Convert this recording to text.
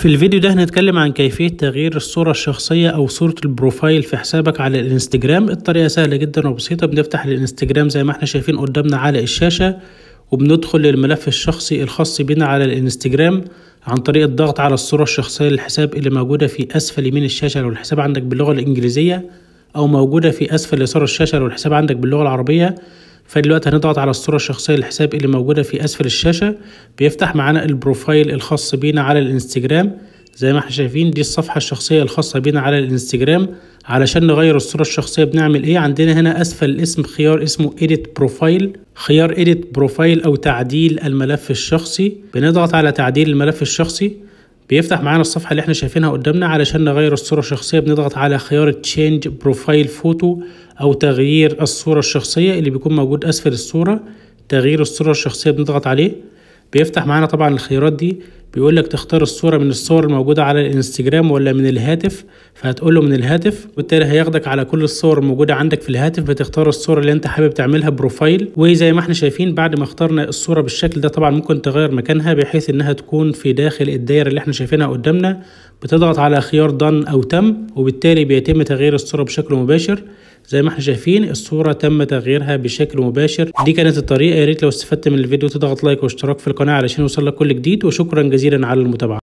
في الفيديو ده هنتكلم عن كيفية تغيير الصورة الشخصية أو صورة البروفايل في حسابك على الانستجرام الطريقة سهلة جدا وبسيطة بنفتح الانستجرام زي ما احنا شايفين قدامنا على الشاشة وبندخل للملف الشخصي الخاص بنا على الانستجرام عن طريق الضغط على الصورة الشخصية للحساب اللي موجودة في أسفل يمين الشاشة لو الحساب عندك باللغة الإنجليزية أو موجودة في أسفل يسار الشاشة لو الحساب عندك باللغة العربية فدلوقتي هنضغط على الصورة الشخصية للحساب اللي موجودة في أسفل الشاشة بيفتح معانا البروفايل الخاص بينا على الانستجرام زي ما احنا شايفين دي الصفحة الشخصية الخاصة بينا على الانستجرام علشان نغير الصورة الشخصية بنعمل ايه عندنا هنا اسفل الاسم خيار اسمه edit بروفايل خيار edit بروفايل او تعديل الملف الشخصي بنضغط على تعديل الملف الشخصي بيفتح معانا الصفحة اللي احنا شايفينها قدامنا علشان نغير الصورة الشخصية بنضغط على خيار تشينج بروفايل فوتو او تغيير الصورة الشخصية اللي بيكون موجود اسفل الصورة تغيير الصورة الشخصية بنضغط عليه بيفتح معانا طبعا الخيارات دي بيقول لك تختار الصورة من الصور الموجودة على الانستجرام ولا من الهاتف فهتقول له من الهاتف وبالتالي هياخدك على كل الصور الموجودة عندك في الهاتف بتختار الصورة اللي انت حابب تعملها بروفايل وزي ما احنا شايفين بعد ما اخترنا الصورة بالشكل ده طبعا ممكن تغير مكانها بحيث انها تكون في داخل الدايرة اللي احنا شايفينها قدامنا بتضغط على خيار done او تم وبالتالي بيتم تغيير الصورة بشكل مباشر زي ما احنا شايفين الصورة تم تغييرها بشكل مباشر دي كانت الطريقة يا ريت لو استفدت من الفيديو تضغط لايك واشتراك في القناة علشان يوصلك كل جديد وشكرا جزيلا على المتابعة